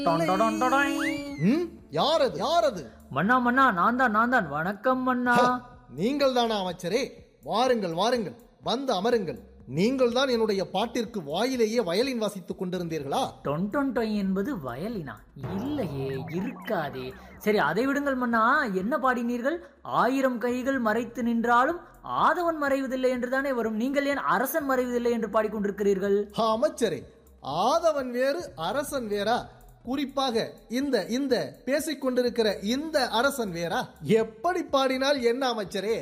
Ton டொடொன் டொடொய். ம் யார் அது யார் அது மன்னா மன்னா நான் தான் நான் தான் வணக்கம் மன்னா நீங்கள் தானா அமைச்சரே வாருங்கள் வாருங்கள் வந்து அமருங்கள் நீங்கள் தான் என்னுடைய பாட்டிற்கு வாயிலேயே வயலின் வாசித்துக் கொண்டிருந்தீர்களா டொன் டொன் டொய் என்பது வயலினா இல்லையே இருக்காதே சரி அதை விடுங்கள் மன்னா என்ன பாடினீர்கள் ஆயிரம் கைகள் மறைத்து நின்றாலும் ஆதவன் மறைவதில்லை என்றுதானே வரும் நீங்கள் ஏன் அரசன் மறைவதில்லை என்று பாடிக்கொண்டிருக்கிறீர்கள் அமைச்சரே ஆதவன் வேறு அரசன் வேறா குறிப்பாக இந்த இந்த பேசிக் கொண்டிருக்கிற இந்த அரசன் வேறா எப்படி பாடினால் என்ன அமைச்சரே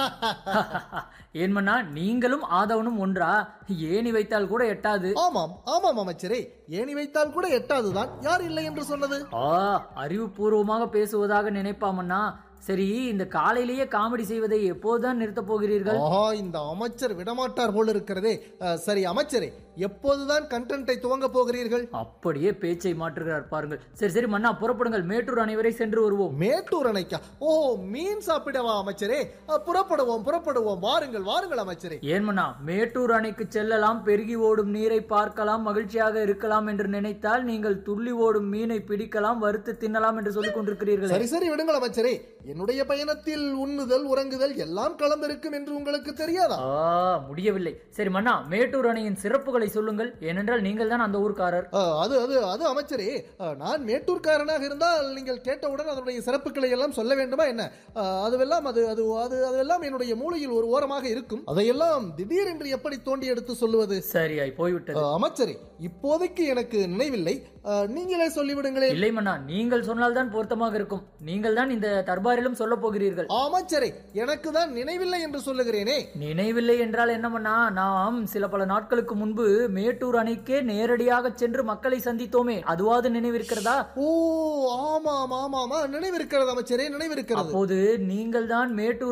ஏன் மன்னா நீங்களும் ஆதவனும் ஒன்றா ஏணி வைத்தால் கூட எட்டாது ஆமாம் ஆமாம் அமைச்சரே ஏணி வைத்தால் கூட எட்டாதுதான் யார் இல்லை என்று சொன்னது ஆ அறிவுபூர்வமாக பேசுவதாக நினைப்பாமண்ணா சரி இந்த காலையிலேயே காமெடி செய்வதை எப்போதுதான் நிறுத்தப் போகிறீர்கள் ஆஹா இந்த அமைச்சர் விடமாட்டார் போல இருக்கிறதே அஹ், சரி அமைச்சரே எப்போதுதான் கண்டென்ட்டை துவங்க போகிறீர்கள் அப்படியே பேச்சை மாற்றுகிறார் பாருங்கள் சரி சரி மன்னா புறப்படுங்கள் மேட்டூர் அனைவரை சென்று வருவோம் மேட்டூர் அணைக்கா ஓ மீன் சாப்பிடவா அமைச்சரே அஹ், புறப்படுவோம் புறப்படுவோம் வாருங்கள் வாருங்கள் அமைச்சரே ஏன் மன்னா மேட்டூர் அணைக்கு செல்லலாம் பெருகி ஓடும் நீரை பார்க்கலாம் மகிழ்ச்சியாக இருக்கலாம் என்று நினைத்தால் நீங்கள் துள்ளி ஓடும் மீனை பிடிக்கலாம் வறுத்து தின்னலாம் என்று சொல்லிக் கொண்டிருக்கிறீர்களே சரி சரி விடுங்கள் அமைச்சரே என்னுடைய பயணத்தில் உண்ணுதல் உறங்குதல் எல்லாம் கலந்திருக்கும் என்று உங்களுக்கு தெரியாதா ஆ முடியவில்லை சரி மன்னா மேட்டூர் அணையின் சிறப்புகளை சொல்லுங்கள் ஏனென்றால் நீங்கள் தான் அந்த ஊர்க்காரர் அஹ், அது அது அது அமைச்சரே அஹ், நான் மேட்டூர்காரனாக இருந்தால் நீங்கள் கேட்டவுடன் அதனுடைய சிறப்புகளை எல்லாம் சொல்ல வேண்டுமா என்ன அஹ், அதுவெல்லாம் அது அது அது அதெல்லாம் என்னுடைய மூளையில் ஒரு ஓரமாக இருக்கும் அதையெல்லாம் திடீரென்று எப்படி தோண்டி எடுத்து சொல்லுவது சரியாய் போய்விட்டது அஹ், அமைச்சரே இப்போதைக்கு எனக்கு நினைவில்லை அஹ், நீங்களே சொல்லிவிடுங்களேன் இல்லை மன்னா நீங்கள் சொன்னால்தான் பொருத்தமாக இருக்கும் நீங்கள் தான் இந்த தர்பாரிலும் சொல்ல போகிறீர்கள் அமைச்சரே எனக்கு தான் நினைவில்லை என்று சொல்லுகிறேனே நினைவில்லை என்றால் என்ன மன்னா நாம் சில பல நாட்களுக்கு முன்பு மேட்டூர் அணைக்கே நேரடியாக சென்று மக்களை சந்தித்தோமே அதுவாது நினைவிருக்கிறதா ஓ ஆமாம் ஆமாமா நினைவிருக்கிறது அமைச்சரே நினைவிருக்கிறது அப்போது நீங்கள் தான் மேட்டூர்